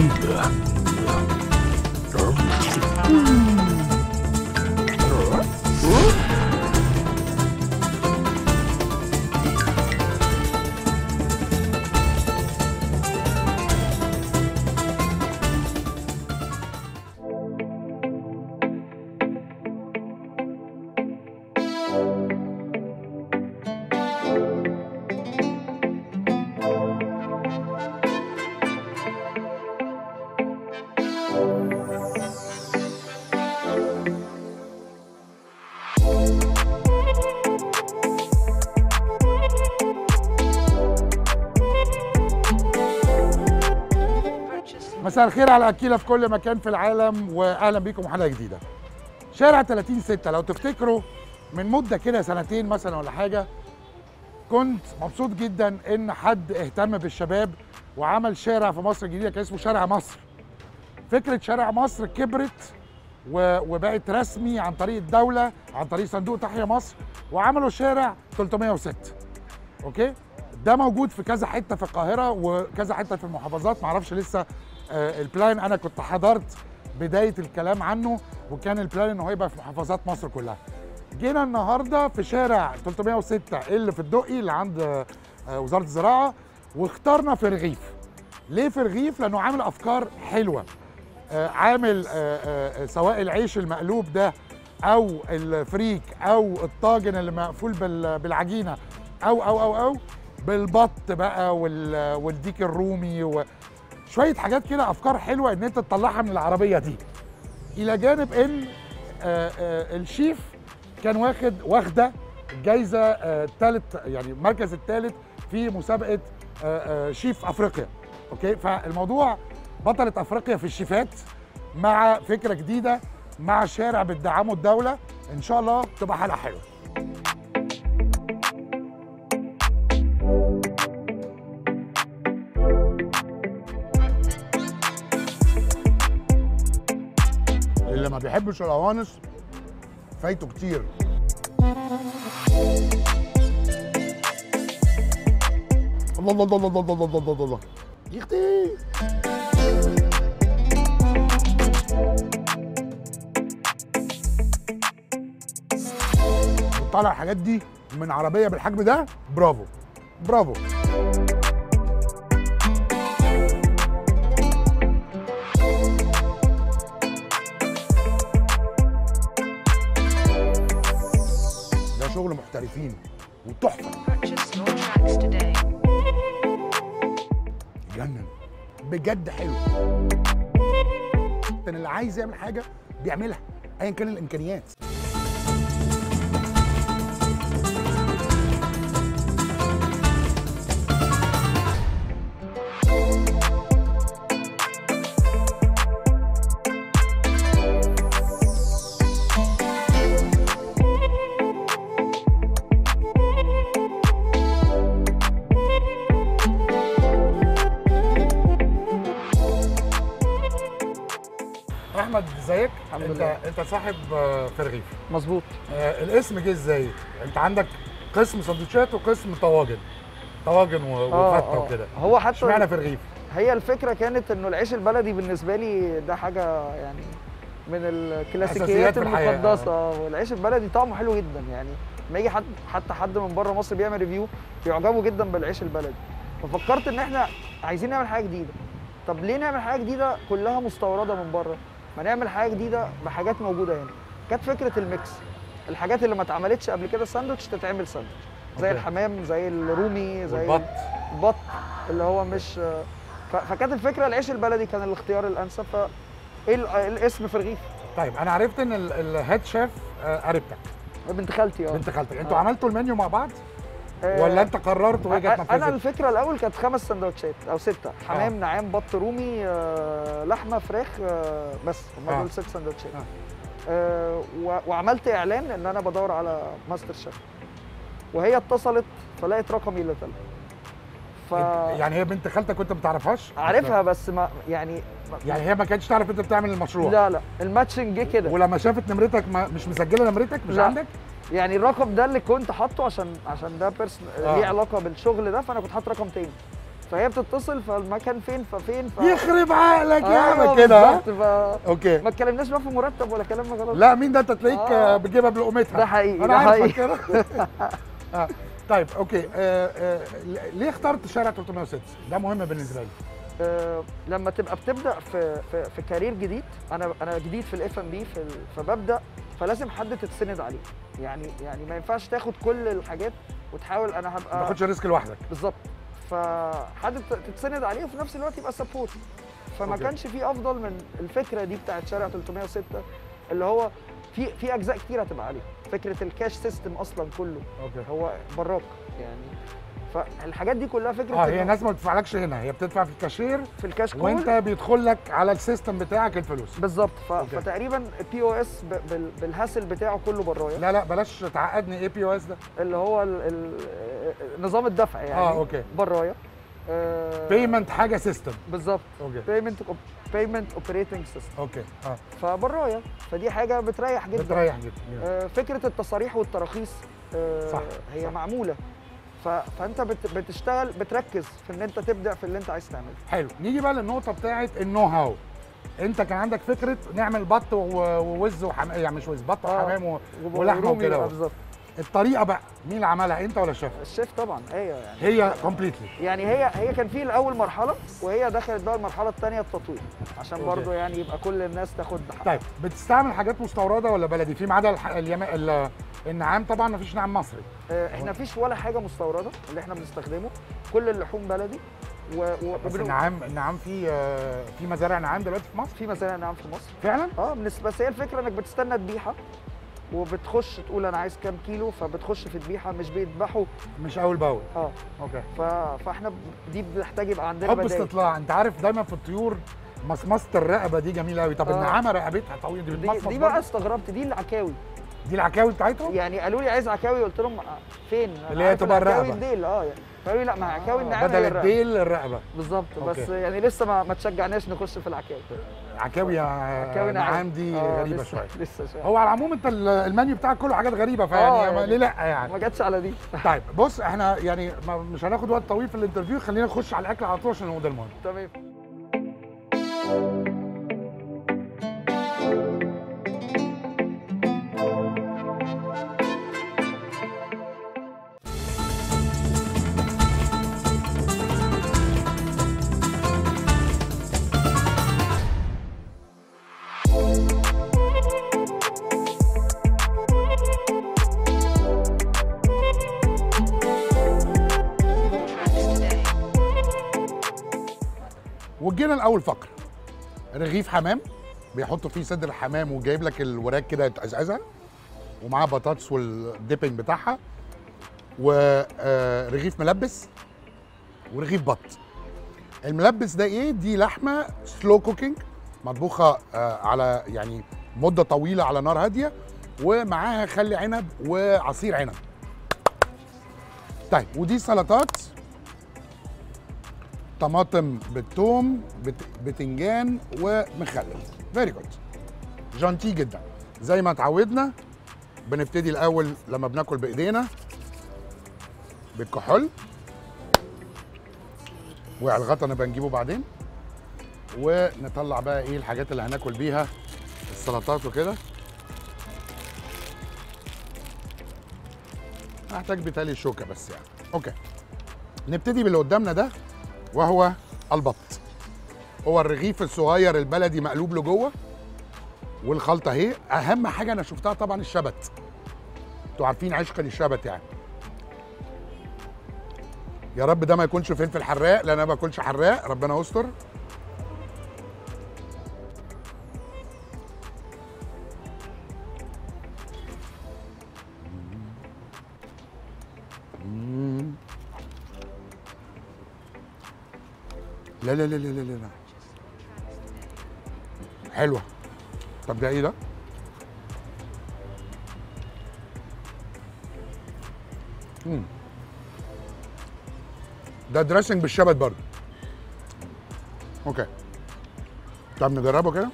مساء الخير على اكيله في كل مكان في العالم واهلا بيكم حلقه جديده. شارع 30 6 لو تفتكروا من مده كده سنتين مثلا ولا حاجه كنت مبسوط جدا ان حد اهتم بالشباب وعمل شارع في مصر الجديده كان اسمه شارع مصر. فكره شارع مصر كبرت و- وبقت رسمي عن طريق الدوله عن طريق صندوق تحيا مصر وعملوا شارع 306 اوكي ده موجود في كذا حته في القاهره وكذا حته في المحافظات معرفش لسه آه، البلان انا كنت حضرت بدايه الكلام عنه وكان البلان ان هو يبقى في محافظات مصر كلها جينا النهارده في شارع 306 اللي في الدقي اللي عند آه، وزاره الزراعه واخترنا في رغيف ليه في رغيف لانه عامل افكار حلوه آه، عامل آه، آه، سواء العيش المقلوب ده او الفريك او الطاجن اللي مقفول بال- بالعجينه او او او او بالبط بقى وال- والديك الرومي وشويه حاجات كده افكار حلوه ان انت تطلعها من العربيه دي الى جانب ان آه، آه، الشيف كان واخد واخده الجايزه الثالث يعني المركز الثالث في مسابقه آه، آه، شيف افريقيا اوكي فالموضوع بطله افريقيا في الشيفات مع فكره جديده مع شارع بتدعمه الدوله ان شاء الله تبقى حلقه حلوه اللي ما بيحبش القوانص فايته كتير الله الله الله الله الله الله الله الله يختي طالع الحاجات دي من عربيه بالحجم ده برافو برافو ده شغل محترفين وتحفه Purchase your tracks today. يجنن بجد حلو كان اللي عايز يعمل حاجه بيعملها ايا كان الامكانيات احمد ازيك الحمد انت لله. انت صاحب آه، في رغيف مظبوط آه، الاسم جه ازاي انت عندك قسم سندوتشات وقسم طواجن طواجن و- آه، وفته آه. وكده هو حتى اشمعنى في رغيف هي الفكره كانت انه العيش البلدي بالنسبه لي ده حاجه يعني من أساسيات الكلاسيكيات في الحياة. المقدسه والعيش البلدي طعمه حلو جدا يعني لما يجي حد حتى حد من بره مصر بيعمل ريفيو بيعجبوا جدا بالعيش البلدي ففكرت ان احنا عايزين نعمل حاجه جديده طب ليه نعمل حاجه جديده كلها مستورده من بره ما نعمل حاجه جديده بحاجات موجوده هنا كانت فكره الميكس الحاجات اللي ما اتعملتش قبل كده ساندوتش تتعمل ساندوتش زي أوكي. الحمام زي الرومي زي والبط بط اللي هو مش ف- فكانت الفكره العيش البلدي كان الاختيار الانسب ف ايه ال- الاسم في رغيف طيب انا عرفت ان ال- الهيد شيف آه، قريبتك بنت خالتي اه بنت خالتك انتوا آه. عملتوا المنيو مع بعض آه، ولا انت قررت وهي جت أ- انا نفذت الفكره الاول كانت خمس سندوتشات او سته حمام نعام بط رومي آه، لحمه فراخ آه، بس هم آه. دول ست سندوتشات آه. آه، و- وعملت اعلان ان انا بدور على ماستر شيف وهي اتصلت فلقت رقمي اللي طلع ف انت- يعني هي بنت خالتك كنت ما تعرفهاش عارفها بس ما يعني يعني هي ما كانتش تعرف انت بتعمل المشروع لا لا الماتشنج جه كده ولما شافت نمرتك ما مش مسجله نمرتك مش لا. عندك يعني الرقم ده اللي كنت حاطه عشان عشان ده بيرسون آه. ليه علاقه بالشغل ده فانا كنت حاطط رقم تاني فهي بتتصل فالمكان فين ففين ف... يخرب عقلك يا أيوة عم كده ها؟ بالظبط، ف... اوكي ما اتكلمناش بقى في مرتب ولا كلام غلط لا مين ده انت تلاقيك آه. آه. بتجيبها بلقمتها ده حقيقي انا ده عارفك حقيقي كده آه. طيب اوكي آه آه ليه اخترت شارع 306 ده مهم بالنسبه لي آه، لما تبقى بتبدا في في, في كارير جديد انا انا جديد في الاف ام بي فببدا فلازم حد تتسند عليه يعني يعني ما ينفعش تاخد كل الحاجات وتحاول انا ما هبقى تاخدش ريسك لوحدك بالظبط فحد ت- تتسند عليه وفي نفس الوقت يبقى سبورت فما أوكي. كانش في افضل من الفكره دي بتاعت شارع 306 اللي هو في في اجزاء كتير هتبقى عليه فكره الكاش سيستم اصلا كله اوكي هو براك يعني فالحاجات دي كلها فكره اه إنه هي الناس ما بتدفعلكش هنا هي بتدفع في الكاشير في الكاش كول وانت بيدخل لك على السيستم بتاعك الفلوس بالظبط ف... أوكي. فتقريبا البي او اس بال... بالهاسل بتاعه كله برايا لا لا بلاش تعقدني ايه بي او اس ده اللي هو ال... ال... نظام الدفع يعني اه اوكي برايا آه... بيمنت حاجه سيستم بالظبط اوكي بيمنت بيمنت اوبريتنج سيستم اوكي اه فبرايا فدي حاجه بتريح جدا بتريح جدا آه فكره التصاريح والتراخيص آه صح، هي صح. معموله ف... فانت بت... بتشتغل بتركز في ان انت تبدع في اللي انت عايز تعمله حلو نيجي بقى للنقطه بتاعه النو هاو انت كان عندك فكره نعمل بط و- ووز وحمام يعني مش وز بط آه. وحمام و... ولحمه ورومي وكده بقى اهو. بالظبط الطريقه بقى مين اللي عملها انت ولا الشيف الشيف طبعا هي يعني هي كومبليتلي يعني هي هي كان في الاول مرحله وهي دخلت بقى المرحله الثانيه التطوير عشان أوكي. برضو يعني يبقى كل الناس تاخد حق. طيب بتستعمل حاجات مستورده ولا بلدي في ما عدا الح... اليم... ال... النعام طبعا ما فيش نعام مصري آه، احنا مفيش ولا حاجه مستورده اللي احنا بنستخدمه كل اللحوم بلدي و... و... بس وبنو- النعام النعام في آه، في مزارع نعام دلوقتي في مصر في مزارع نعام في مصر فعلا اه بنس- بس هي الفكره انك بتستنى ذبيحه وبتخش تقول انا عايز كام كيلو فبتخش في ذبيحه مش بيذبحوا مش اول باول اه اوكي ف... فاحنا ب- دي بنحتاج يبقى عندنا حب بدائل استطلاع انت عارف دايما في الطيور مصمصه الرقبه دي جميله قوي طب آه. النعامه رقبتها طويله دي دي, بتمصمص دي برضه؟ بقى استغربت دي العكاوي دي العكاوي بتاعتهم يعني قالوا لي عايز عكاوي قلت لهم آه، فين أنا اللي هي عارف تبقى العكاوي الرقبة. الديل اه يعني فقالوا لي لا ما عكاوي النعام بدل هي الرقبة. الديل الرقبه بالظبط بس أوكي. يعني لسه ما, ما تشجعناش نخش في العكاوي عكاوي عكاوي نعام دي آه، غريبه لسه- شويه لسه شويه هو على العموم انت ال- المنيو بتاعك كله حاجات غريبه آه، فيعني يعني. ليه لا يعني ما جاتش على دي طيب بص احنا يعني ما- مش هناخد وقت طويل في الانترفيو خلينا نخش على الاكل على طول عشان هو ده المهم تمام Tracks today. وجينا لاول فقره رغيف حمام بيحطوا فيه صدر حمام وجايب لك الوراك كده يتقزقزها ومعاه بطاطس والديبنج بتاعها ورغيف ملبس ورغيف بط الملبس ده ايه دي لحمه سلو كوكينج مطبوخه آه، على يعني مده طويله على نار هاديه ومعاها خل عنب وعصير عنب طيب ودي سلطات طماطم بالثوم بت... بتنجان ومخلل فيري جود جانتي جدا زي ما اتعودنا بنبتدي الاول لما بناكل بايدينا بالكحول والغطا نبقى نجيبه بعدين ونطلع بقى ايه الحاجات اللي هناكل بيها السلطات وكده هحتاج بتالي الشوكه بس يعني اوكي نبتدي باللي قدامنا ده وهو البط هو الرغيف الصغير البلدي مقلوب لجوه والخلطه اهي اهم حاجه انا شفتها طبعا الشبت انتوا عارفين عشق للشبت يعني يا رب ده ما يكونش فلفل حراق لان انا ما باكلش حراق ربنا يستر مم. لا لا لا لا لا لا حلوه طب ده ايه ده؟ مم. ده دريسنج بالشبت برضه اوكي طب نجربه كده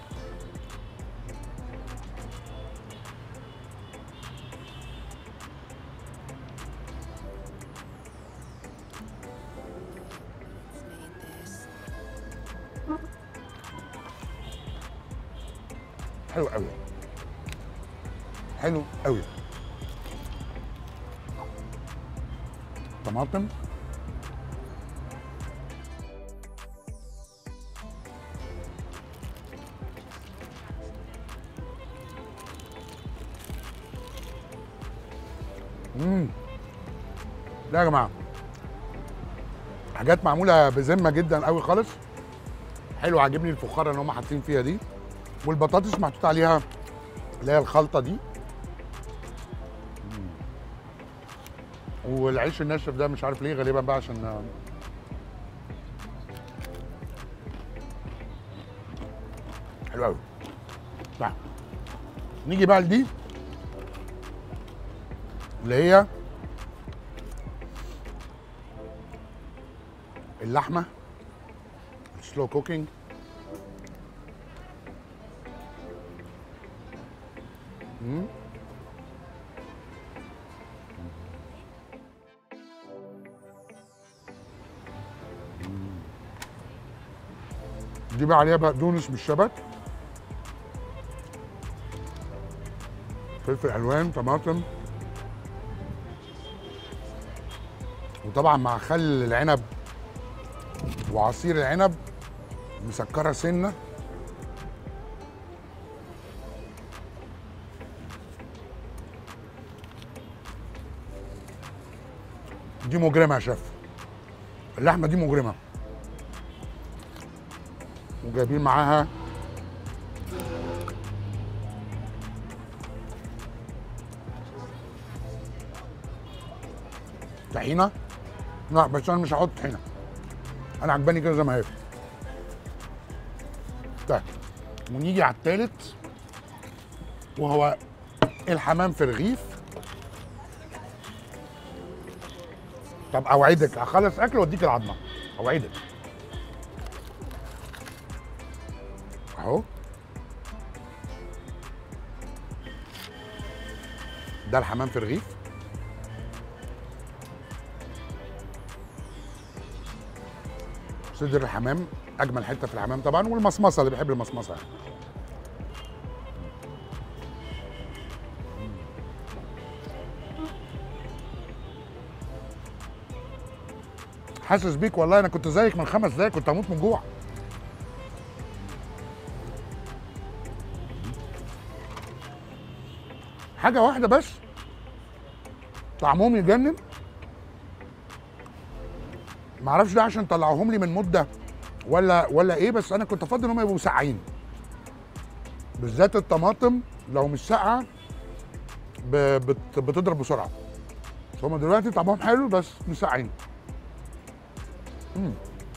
حلو قوي حلو قوي طماطم امم لا يا جماعه حاجات معموله بذمه جدا قوي خالص حلو عاجبني الفخاره اللي هم حاطين فيها دي والبطاطس محطوط عليها اللي هي الخلطه دي مم. والعيش الناشف ده مش عارف ليه غالبا بقى عشان حلو قوي طيب نيجي بقى لدي اللي هي اللحمه سلو كوكينج دي بقى عليها بقدونس بالشبت فلفل الوان طماطم وطبعا مع خل العنب وعصير العنب مسكره سنه دي مجرمه يا شيف اللحمه دي مجرمه وجايبين معاها طحينه لا بس انا مش هحط طحينه انا عجباني كده زي ما هي طيب ونيجي على التالت وهو الحمام في رغيف طب اوعدك اخلص اكل واديك العظمه اوعدك اهو ده الحمام في رغيف صدر الحمام اجمل حته في الحمام طبعا والمصمصه اللي بيحب المصمصه يعني. حاسس بيك والله انا كنت زيك من خمس دقايق كنت هموت من جوع حاجه واحده بس طعمهم يجنن معرفش ده عشان طلعوهم لي من مده ولا ولا ايه بس انا كنت افضل ان هم يبقوا مسقعين بالذات الطماطم لو مش ساقعه ب- بت- بتضرب بسرعه بس هم دلوقتي طعمهم حلو بس مسقعين مم.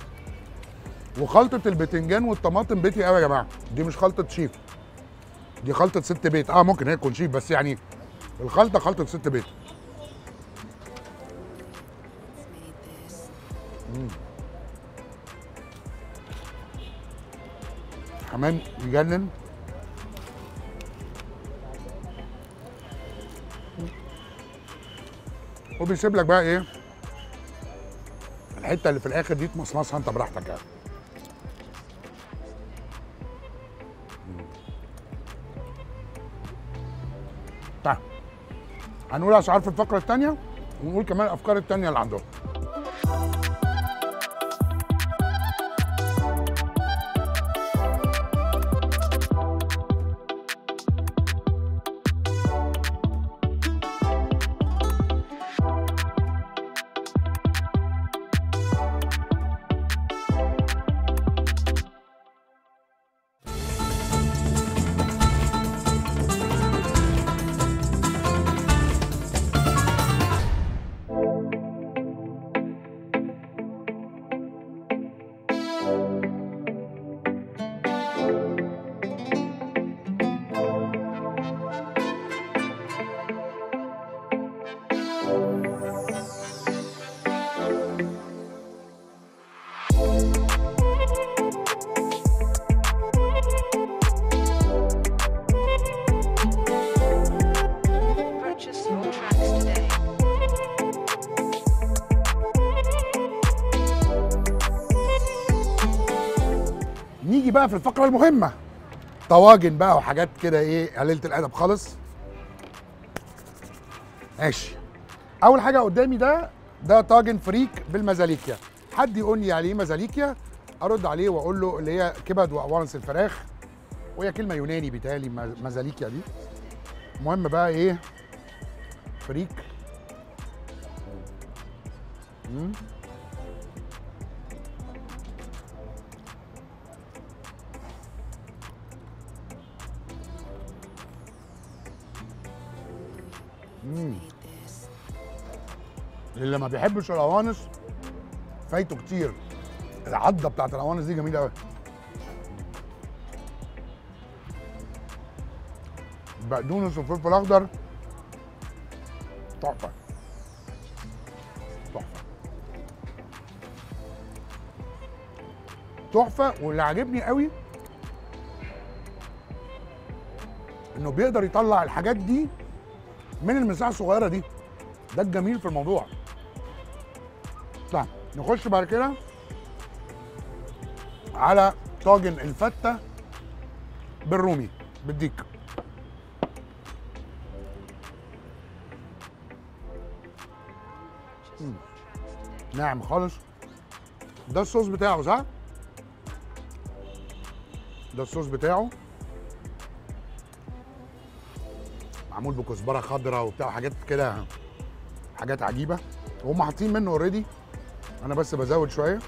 وخلطه البتنجان والطماطم بيتي قوي يا جماعه دي مش خلطه شيف دي خلطه ست بيت اه ممكن هي تكون شيف بس يعني الخلطه خلطه ست بيت حمام يجنن وبيسيب لك بقى ايه الحته اللي في الاخر دي تمصمصها انت براحتك يعني طيب هنقول اسعار في الفقره الثانيه ونقول كمان الافكار الثانيه اللي عندهم نيجي بقى في الفقره المهمه طواجن بقى وحاجات كده ايه قليله الادب خالص ماشي اول حاجه قدامي ده ده طاجن فريك بالمزاليكيا حد يقول لي عليه مزاليكيا ارد عليه واقول له اللي هي كبد واقوانص الفراخ وهي كلمه يوناني بيتهيألي م- مزاليكيا دي المهم بقى ايه فريك مم. مم. اللي ما بيحبش القوانص فايته كتير العضه بتاعت القوانص دي جميله قوي بقدونس وفلفل اخضر تحفه تحفه تحفه واللي عاجبني قوي انه بيقدر يطلع الحاجات دي من المساحه الصغيره دي ده الجميل في الموضوع طيب نخش بعد كده على طاجن الفته بالرومي بالديك مم. ناعم خالص ده الصوص بتاعه صح؟ ده الصوص بتاعه معمول بكزبره خضراء وبتاع حاجات كده حاجات عجيبه وهم حاطين منه اوريدي انا بس بزود شويه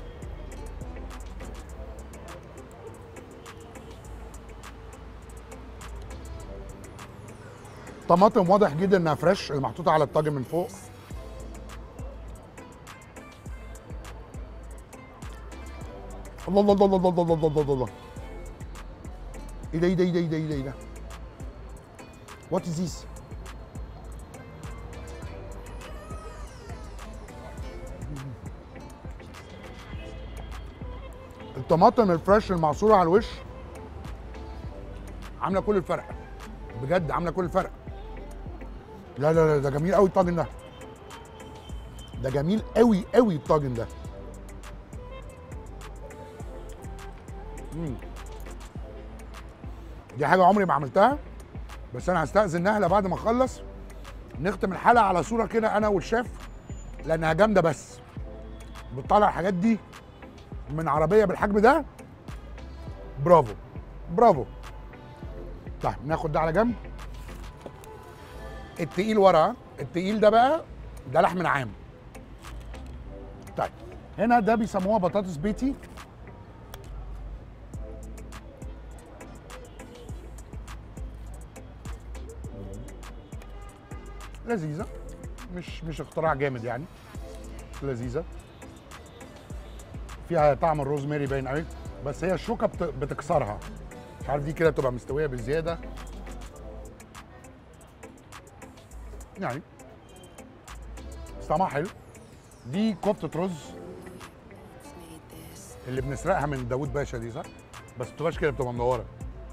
طماطم واضح جدا انها فريش اللي محطوطه على الطاجن من فوق الله الله الله الله الله الله الله الله الله ايه ده ايه ده ايه ده ايه ده ايه ده ايه ده وات از ذيس الطماطم الفريش المعصوره على الوش عامله كل الفرق بجد عامله كل الفرق لا لا لا ده جميل قوي الطاجن ده ده جميل قوي قوي الطاجن ده مم. دي حاجه عمري ما عملتها بس انا هستأذن نهله بعد ما اخلص نختم الحلقه على صوره كده انا والشيف لانها جامده بس بتطلع الحاجات دي من عربيه بالحجم ده برافو برافو طيب ناخد ده على جنب التقيل ورا التقيل ده بقى ده لحم نعام طيب هنا ده بيسموها بطاطس بيتي لذيذه مش مش اختراع جامد يعني لذيذه فيها طعم الروزماري باين قوي بس هي الشوكه بت- بتكسرها مش عارف دي كده بتبقى مستويه بزياده يعني بس طعمها حلو دي كفته رز اللي بنسرقها من داوود باشا دي صح؟ بس ما بتبقاش كده بتبقى مدوره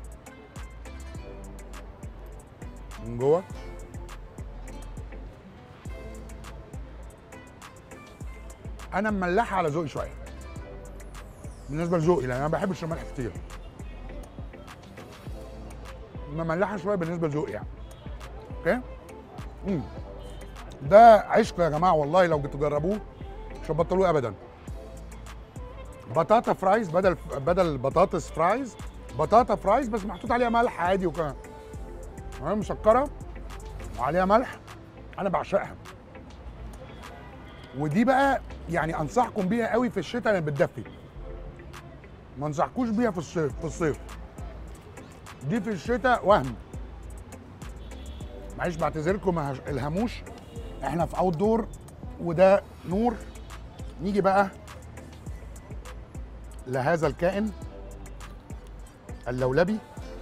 من جوه انا مملحه على ذوقي شويه بالنسبه لذوقي لان انا ما بحبش الملح كتير مملحه شويه بالنسبه لذوقي يعني اوكي امم ده عشق يا جماعه والله لو جيتوا تجربوه مش هتبطلوه ابدا بطاطا فرايز بدل بدل بطاطس فرايز بطاطا فرايز بس محطوط عليها ملح عادي وكده وهي مسكره وعليها ملح انا بعشقها ودي بقى يعني انصحكم بيها قوي في الشتاء لان بتدفي ما انصحكوش بيها في الصيف في الصيف دي في الشتاء وهم معلش بعتذركم ما هش- الهموش احنا في اوت دور وده نور نيجي بقى لهذا الكائن اللولبي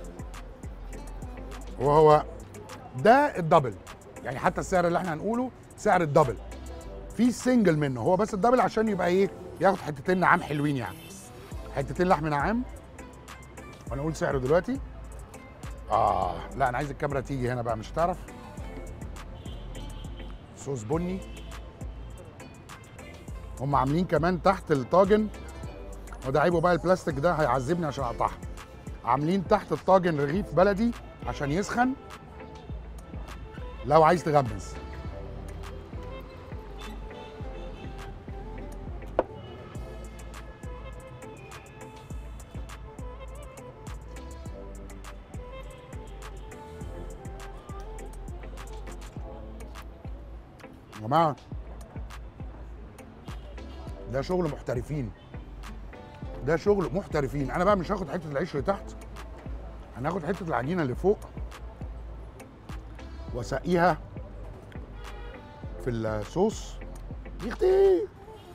وهو ده الدبل يعني حتى السعر اللي احنا هنقوله سعر الدبل في سنجل منه هو بس الدبل عشان يبقى ايه ياخد حتتين نعام حلوين يعني حتتين لحم نعام وانا اقول سعره دلوقتي اه لا انا عايز الكاميرا تيجي هنا بقى مش هتعرف صوص بني هم عاملين كمان تحت الطاجن وده عيبه بقى البلاستيك ده هيعذبني عشان اقطعها عاملين تحت الطاجن رغيف بلدي عشان يسخن لو عايز تغمز يا جماعه ده شغل محترفين ده شغل محترفين انا بقى مش هاخد حته العيش اللي تحت انا هاخد حته العجينه اللي فوق واسقيها في الصوص يختي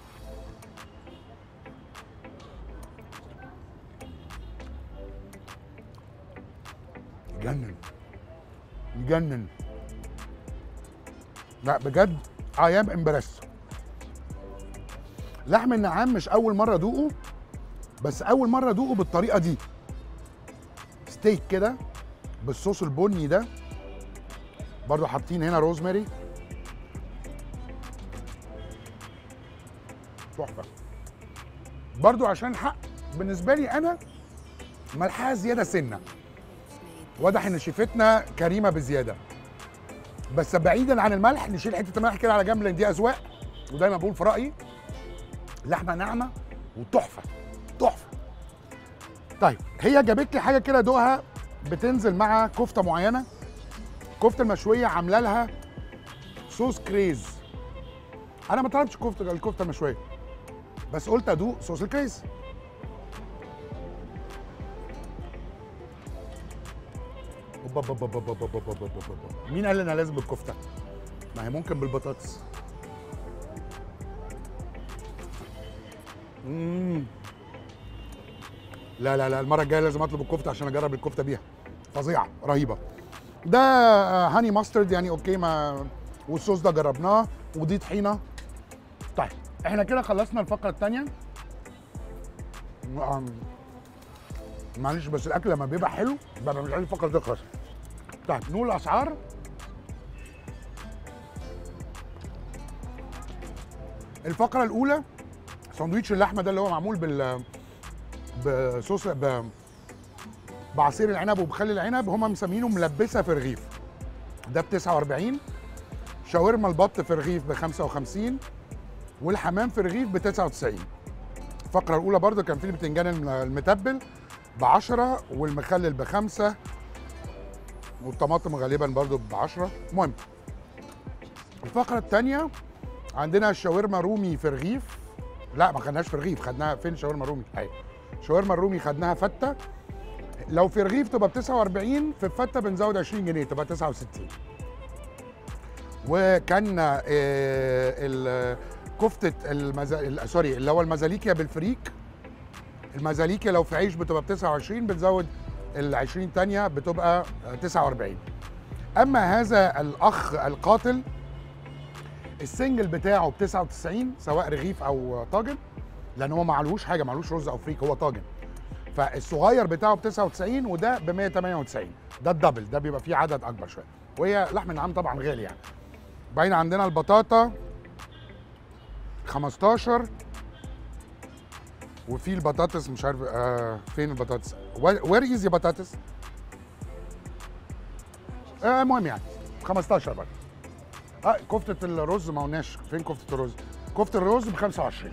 يجنن يجنن لا بجد I am impressed لحم النعام مش اول مره ادوقه بس اول مره ادوقه بالطريقه دي ستيك كده بالصوص البني ده برضو حاطين هنا روزماري تحفه برضو عشان حق بالنسبه لي انا ملحها زياده سنه واضح ان شيفتنا كريمه بزياده بس بعيدا عن الملح نشيل حته الملح كده على جنب لان دي اذواق ودايما بقول في رايي لحمه ناعمه وتحفه تحفه طيب هي جابت لي حاجه كده دوقها بتنزل مع كفته معينه الكفته المشويه عامله لها صوص كريز انا ما طلبتش كفته الكفته المشويه بس قلت ادوق صوص الكريز أوبا با با با با با با با با با با. مين قال لي انا لازم بالكفته ما هي ممكن بالبطاطس مم. لا لا لا المره الجايه لازم اطلب الكفته عشان اجرب الكفته بيها فظيعه رهيبه ده آه، هاني ماسترد يعني اوكي ما والصوص ده جربناه ودي طحينه طيب احنا كده خلصنا الفقره الثانيه معلش بس الاكل لما بيبقى حلو ببقى مش عايز الفقره تخلص طيب نقول الاسعار الفقره الاولى ساندوتش اللحمه ده اللي هو معمول بال بصوص ب... بعصير العنب وبخل العنب هم مسمينه ملبسه في رغيف ده ب 49 شاورما البط في رغيف ب 55 والحمام في رغيف ب 99 الفقره الاولى برضو كان في البتنجان الم- المتبل ب 10 والمخلل بخمسة والطماطم غالبا برضو ب 10 المهم الفقره الثانيه عندنا الشاورما رومي في رغيف لا ما خدناش في رغيف خدناها فين شاورما رومي ايوه شاورما الرومي خدناها فته لو في رغيف تبقى ب 49 في الفته بنزود 20 جنيه تبقى 69 وكان آه، ال- كفته المزا... ال- سوري اللي هو المزاليكيا بالفريك المزاليكيا لو في عيش بتبقى ب 29 بنزود ال 20 تانية بتبقى آه، 49 اما هذا الاخ القاتل السنجل بتاعه ب 99 سواء رغيف او طاجن لان هو معلوش حاجه معلوش رز او فريك هو طاجن فالصغير بتاعه ب 99 وده ب 198 ده الدبل ده بيبقى فيه عدد اكبر شويه وهي لحم النعام طبعا غالي يعني باين عندنا البطاطا 15 وفي البطاطس مش عارف آه فين البطاطس وير از بطاطس آه المهم يعني 15 برضه اه كفته الرز ما قلناش فين كفته الرز كفته الرز ب 25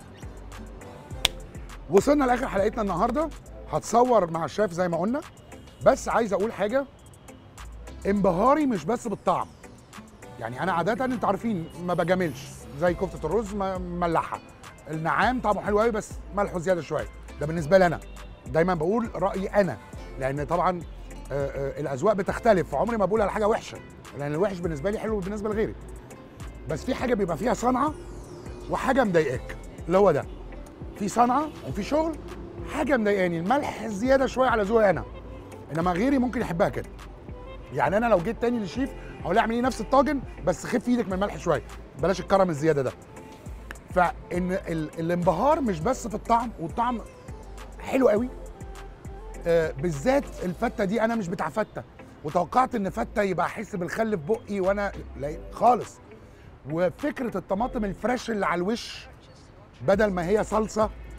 وصلنا لاخر حلقتنا النهارده هتصور مع الشيف زي ما قلنا بس عايز اقول حاجه انبهاري مش بس بالطعم يعني انا عاده انتوا عارفين ما بجاملش زي كفته الرز م- مملحه النعام طعمه حلو قوي بس ملحه زياده شويه ده بالنسبه لي انا دايما بقول رايي انا لان طبعا آه، آه، الاذواق بتختلف فعمري ما بقول على حاجه وحشه لان الوحش بالنسبه لي حلو بالنسبه لغيري بس في حاجه بيبقى فيها صنعه وحاجه مضايقاك اللي هو ده في صنعه وفي شغل حاجه مضايقاني الملح زياده شويه على ذوقي انا انما غيري ممكن يحبها كده يعني انا لو جيت تاني للشيف هقول له اعمل ايه نفس الطاجن بس خف ايدك من الملح شويه بلاش الكرم الزياده ده فان ال... الانبهار مش بس في الطعم والطعم حلو قوي آه بالذات الفته دي انا مش بتاع فته وتوقعت ان فته يبقى احس بالخل في بقي وانا لا خالص وفكره الطماطم الفريش اللي على الوش بدل ما هي صلصه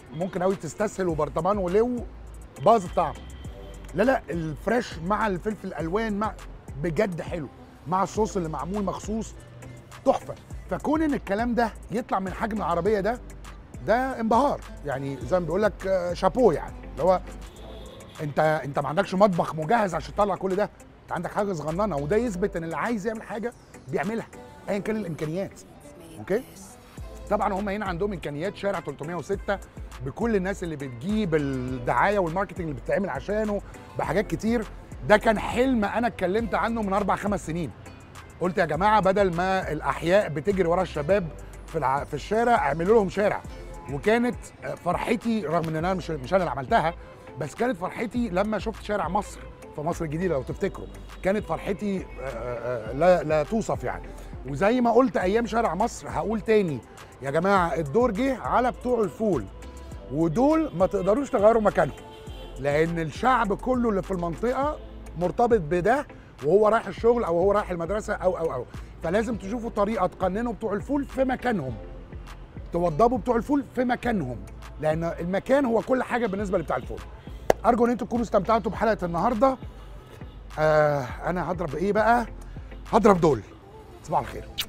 ممكن قوي تستسهل وبرطمان ولو باظ الطعم لا لا الفريش مع الفلفل الالوان مع بجد حلو مع الصوص اللي معمول مخصوص تحفه فكون ان الكلام ده يطلع من حجم العربيه ده ده انبهار يعني زي ما بيقول لك آه، شابو يعني اللي هو انت انت ما عندكش مطبخ مجهز عشان تطلع كل ده انت عندك حاجه صغننه وده يثبت ان اللي عايز يعمل حاجه بيعملها ايا كان الامكانيات اوكي طبعا هم هنا عندهم امكانيات شارع 306 بكل الناس اللي بتجيب الدعايه والماركتنج اللي بتتعمل عشانه بحاجات كتير ده كان حلم انا اتكلمت عنه من اربع خمس سنين قلت يا جماعه بدل ما الاحياء بتجري ورا الشباب في الع... في الشارع اعملوا لهم شارع وكانت فرحتي رغم ان انا مش مش انا اللي عملتها بس كانت فرحتي لما شفت شارع مصر في مصر الجديده لو تفتكروا كانت فرحتي آه، آه، لا لا توصف يعني وزي ما قلت ايام شارع مصر هقول تاني يا جماعه الدور جه على بتوع الفول ودول ما تقدروش تغيروا مكانهم لان الشعب كله اللي في المنطقه مرتبط بده وهو رايح الشغل او هو رايح المدرسه او او او فلازم تشوفوا طريقه تقننوا بتوع الفول في مكانهم توضبوا بتوع الفول في مكانهم لان المكان هو كل حاجه بالنسبه لبتاع الفول ارجو ان انتم تكونوا استمتعتوا بحلقه النهارده آه انا هضرب ايه بقى هضرب دول صباح الخير